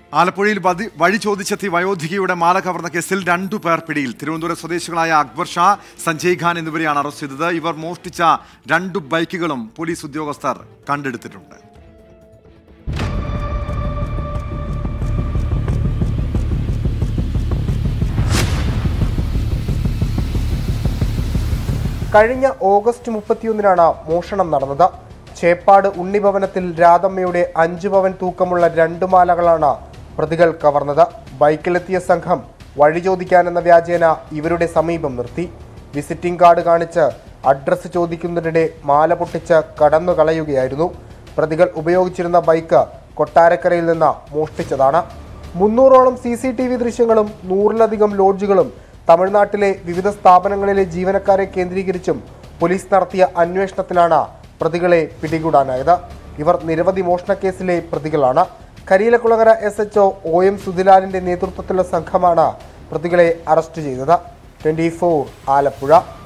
ആലപ്പുഴയിൽ വധി- വഴി ചോദിച്ചെത്തി വയോധികയുടെ മാല കവർന്ന കേസിൽ രണ്ടു പേർ പിടിയിൽ തിരുവനന്തപുരം സ്വദേശികളായ അക്ബർ ഷാ സഞ്ജയ് ഖാൻ എന്നിവരെയാണ് അറസ്റ്റ് ചെയ്തത് ഇവർ മോഷ്ടിച്ച രണ്ടു ബൈക്കുകളും പോലീസ് ഉദ്യോഗസ്ഥർ കണ്ടെടുത്തിട്ടുണ്ട് കഴിഞ്ഞ ഓഗസ്റ്റ് മുപ്പത്തിയൊന്നിനാണ് മോഷണം നടന്നത് ചേപ്പാട് ഉണ്ണിഭവനത്തിൽ രാധമ്മയുടെ അഞ്ചു പവൻ തൂക്കമുള്ള രണ്ടു മാലകളാണ് പ്രതികൾ കവർന്നത് ബൈക്കിലെത്തിയ സംഘം വഴി ചോദിക്കാനെന്ന വ്യാജേന ഇവരുടെ സമീപം നിർത്തി വിസിറ്റിംഗ് കാർഡ് കാണിച്ച് അഡ്രസ്സ് ചോദിക്കുന്നതിനിടെ മാല പൊട്ടിച്ച് കടന്നു കളയുകയായിരുന്നു പ്രതികൾ ഉപയോഗിച്ചിരുന്ന ബൈക്ക് കൊട്ടാരക്കരയിൽ നിന്ന് മോഷ്ടിച്ചതാണ് മുന്നൂറോളം സി സി ടി വി ദൃശ്യങ്ങളും നൂറിലധികം ലോഡ്ജുകളും തമിഴ്നാട്ടിലെ വിവിധ സ്ഥാപനങ്ങളിലെ ജീവനക്കാരെ കേന്ദ്രീകരിച്ചും പോലീസ് നടത്തിയ അന്വേഷണത്തിലാണ് പ്രതികളെ പിടികൂടാനായത് ഇവർ നിരവധി മോഷണക്കേസിലെ പ്രതികളാണ് Kariyilakulangara S H O M സുധിലാലിന്റെ നേതൃത്വത്തിലുള്ള സംഘമാണ് പ്രതികളെ അറസ്റ്റ് ചെയ്തത് ട്വന്റി ആലപ്പുഴ